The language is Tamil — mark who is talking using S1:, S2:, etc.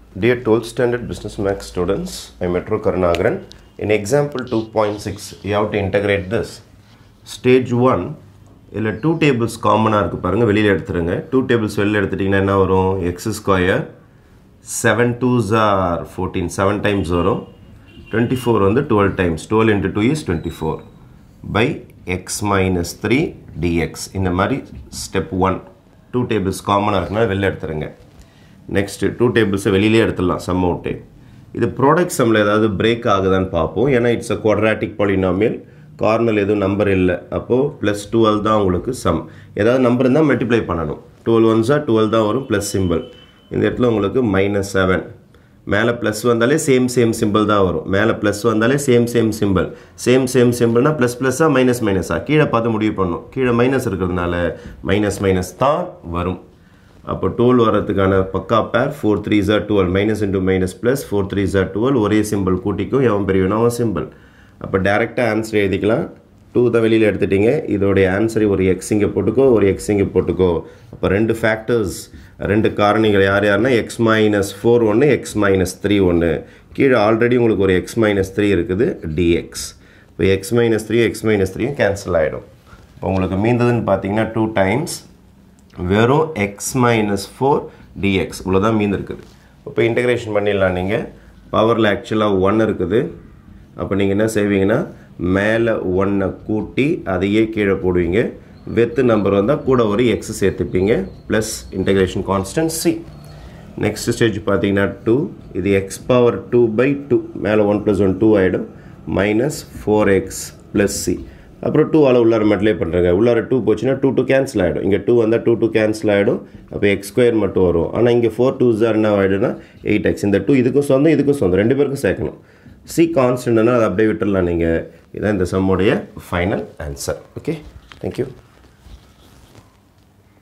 S1: Dear 12th standard business max students, I am Metro Karnagaran. In example 2.6, you have to integrate this. Stage 1, இதில் டூ டேபிள்ஸ் காமனாக இருக்குது பாருங்கள் வெளியில் எடுத்துருங்க டூ டேபிள்ஸ் வெளியில் எடுத்துட்டிங்கன்னா என்ன வரும் x square seven twos are fourteen seven times வரும் டுவெண்ட்டி ஃபோர் வந்து twelve times twelve into two is twenty four by x minus three dx இந்த மாதிரி ஸ்டெப் ஒன் டூ டேபிள்ஸ் காமனாக இருக்குன்னா வெளில எடுத்துருங்க நெக்ஸ்ட்டு டூ டேபிள்ஸை வெளியிலே எடுத்துடலாம் சம் அவுட்டு இது ப்ராடக்ட் சம்மில் ஏதாவது பிரேக் ஆகுதான்னு பார்ப்போம் ஏன்னா இட்ஸ் அ குவாட்ராட்டிக் பாலினாமியல் கார்னல் எதுவும் நம்பர் இல்லை அப்போது ப்ளஸ் டுவெல் தான் உங்களுக்கு சம் ஏதாவது நம்பர் இருந்தால் மல்டிப்ளை பண்ணணும் டுவெல் ஒன்ஸாக டுவெல் தான் வரும் ப்ளஸ் சிம்பிள் இந்த இடத்துல உங்களுக்கு மைனஸ் செவன் மேலே ப்ளஸ் வந்தாலே சேம் சேம் சிம்பிள் தான் வரும் மேலே ப்ளஸ் வந்தாலே same same simple same same சிம்பிள்னா ப்ளஸ் ப்ளஸ்ஸாக மைனஸ் மைனஸாக கீழே பார்த்து முடிவு பண்ணும் கீழே மைனஸ் இருக்கிறதுனால மைனஸ் மைனஸ் தான் வரும் அப்போ டுவெல் வரதுக்கான பக்கா pair four three are twelve minus into minus plus four three are twelve ஒரே சிம்பிள் கூட்டிக்கும் எவன் பெரியவனோ அவன் சிம்பிள் அப்போ டேரெக்டாக ஆன்சர் எழுதிக்கலாம் டூ தான் வெளியில் எடுத்துட்டீங்க இதோடைய ஆன்சரை ஒரு எக்ஸ் இங்கே போட்டுக்கோ ஒரு எக்ஸ் இங்கே போட்டுக்கோ அப்போ ரெண்டு ஃபேக்டர்ஸ் ரெண்டு காரணிகள் யார் யாருன்னா எக்ஸ் மைனஸ் ஃபோர் ஒன்று எக்ஸ் மைனஸ் த்ரீ ஒன்று கீழே ஆல்ரெடி உங்களுக்கு ஒரு எக்ஸ் மைனஸ் த்ரீ இருக்குது டிஎக்ஸ் இப்போ x minus three x minus த்ரீயும் கேன்சல் ஆகிடும் இப்போ உங்களுக்கு மீந்ததுன்னு பார்த்தீங்கன்னா டூ டைம்ஸ் வெறும் எக்ஸ் மைனஸ் ஃபோர் டிஎக்ஸ் இவ்வளோதான் மீந்து இருக்குது இப்போ இன்டகிரேஷன் பண்ணிடலாம் நீங்கள் பவரில் ஆக்சுவலாக ஒன் இருக்குது அப்போ நீங்கள் என்ன செய்வீங்கன்னா மேலே ஒன்றை கூட்டி அதையே கீழே போடுவீங்க வெத்து நம்பர் வந்தால் கூட ஒரு எக்ஸ் சேர்த்துப்பீங்க plus integration constant C next stage பார்த்தீங்கன்னா டூ இது x power two by two மேலே ஒன் ப்ளஸ் ஒன் டூ ஆகிடும் minus four x plus C அப்புறம் டூ ஆல் உள்ளார மட்டும் பண்ணுறேங்க உள்ளார டூ போச்சுன்னா டூ டூ கேன்சல் ஆகிடும் இங்கே டூ வந்தால் டூ டூ கேன்சல் ஆகிடும் அப்போ எக்ஸ் ஸ்கொயர் மட்டும் வரும் ஆனால் இங்கே ஃபோர் டூ ஜார் என்ன ஆகிடும்னா எயிட் எக்ஸ் இந்த டூ இதுக்கும் சொந்தம் இதுக்கும் சொந்தம் ரெண்டு பேருக்கும் சேர்க்கணும் சி கான்ஸ்டன்ட்னா அதை அப்படியே விட்டுடலாம் நீங்கள் இதான் இந்த சம்முடைய ஃபைனல் ஆன்சர் ஓகே தேங்க்யூ